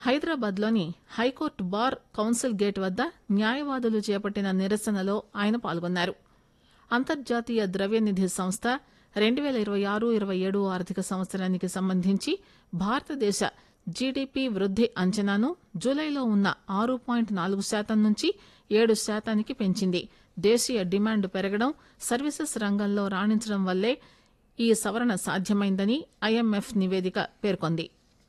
హైదరాబాద్లోని high court bar council gate వద్ద న్యాయవాదులు చేపట్టిన నిరసనలో ఆయన పాల్గొన్నారు అంతర్జాతీయ ద్రవ్యనిధి సంస్థ రెండు పేల ఇరవై ఆరు ఇరవై ఏడు ఆర్థిక సంవత్సరానికి సంబంధించి భారతదేశ జీడీపీ వృద్ది అంచనాను జూలైలో ఉన్న ఆరు పాయింట్ నాలుగు శాతం నుంచి ఏడు శాతానికి పెంచింది దేశీయ డిమాండ్ పెరగడం సర్వీసెస్ రంగంలో రాణించడం వల్లే ఈ సవరణ సాధ్యమైందని ఐఎంఎఫ్ నివేదిక పేర్కొంది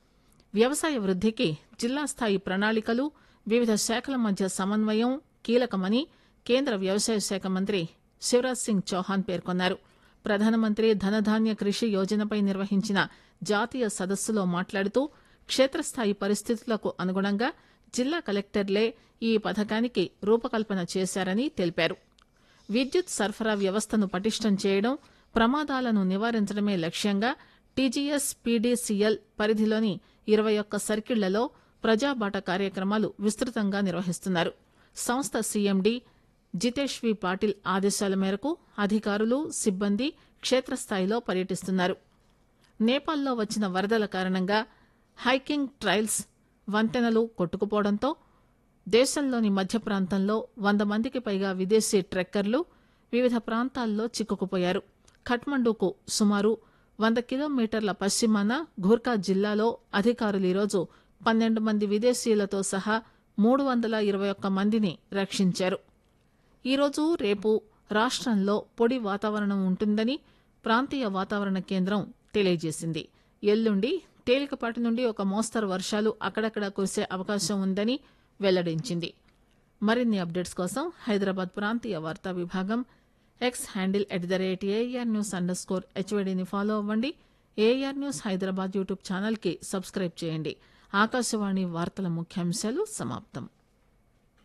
వ్యవసాయ వృద్దికి జిల్లా స్థాయి ప్రణాళికలు వివిధ శాఖల మధ్య సమన్వయం కీలకమని కేంద్ర వ్యవసాయ శాఖ మంత్రి శివరాజ్ సింగ్ చౌహాన్ పేర్కొన్నారు ప్రధానమంత్రి ధనధాన్య కృషి యోజనపై నిర్వహించిన జాతీయ సదస్సులో మాట్లాడుతూ క్షేత్రస్థాయి పరిస్థితులకు అనుగుణంగా జిల్లా కలెక్టర్లే ఈ పథకానికి రూపకల్పన చేశారని తెలిపారు విద్యుత్ సరఫరా వ్యవస్థను పటిష్టం చేయడం ప్రమాదాలను నివారించడమే లక్ష్యంగా టీజీఎస్ పీడీసీఎల్ పరిధిలోని ఇరవై ఒక్క సర్కిళ్లలో ప్రజాబాట కార్యక్రమాలు విస్తృతంగా నిర్వహిస్తున్నారు సంస్థ సీఎండీ జితేష్ వి పాటిల్ ఆదేశాల మేరకు అధికారులు సిబ్బంది క్షేత్రస్థాయిలో పర్యటిస్తున్నారు నేపాల్లో వచ్చిన వరదల కారణంగా హైకింగ్ ట్రైల్స్ వంతెనలు కొట్టుకుపోవడంతో దేశంలోని మధ్య ప్రాంతంలో వంద మందికి పైగా విదేశీ ట్రెక్కర్లు వివిధ ప్రాంతాల్లో చిక్కుకుపోయారు ఖట్మండూకు సుమారు వంద కిలోమీటర్ల పశ్చిమాన ఘూర్కా జిల్లాలో అధికారులు ఈరోజు పన్నెండు మంది విదేశీయులతో సహా మూడు వందల ఇరవై ఒక్క మందిని రక్షించారు ఈరోజు రేపు రాష్టంలో పొడి వాతావరణం ఉంటుందని ప్రాంతీయ వాతావరణ కేంద్రం తెలియజేసింది ఎల్లుండి తేలికపాటి నుండి ఒక మోస్తరు వర్షాలు అక్కడక్కడ కురిసే అవకాశం ఉందని వెల్లడించింది మరిన్ని అప్డేట్స్ కోసం హైదరాబాద్ ప్రాంతీయ వార్తా విభాగం X handle at the rate AR news underscore స్కోర్ హెచ్వైడీని ఫాలో అవ్వండి ఏఆర్ న్యూస్ హైదరాబాద్ యూట్యూబ్ ఛానల్కి సబ్స్క్రైబ్ చేయండి ఆకాశవాణి వార్తల ముఖ్యాంశాలు సమాప్తం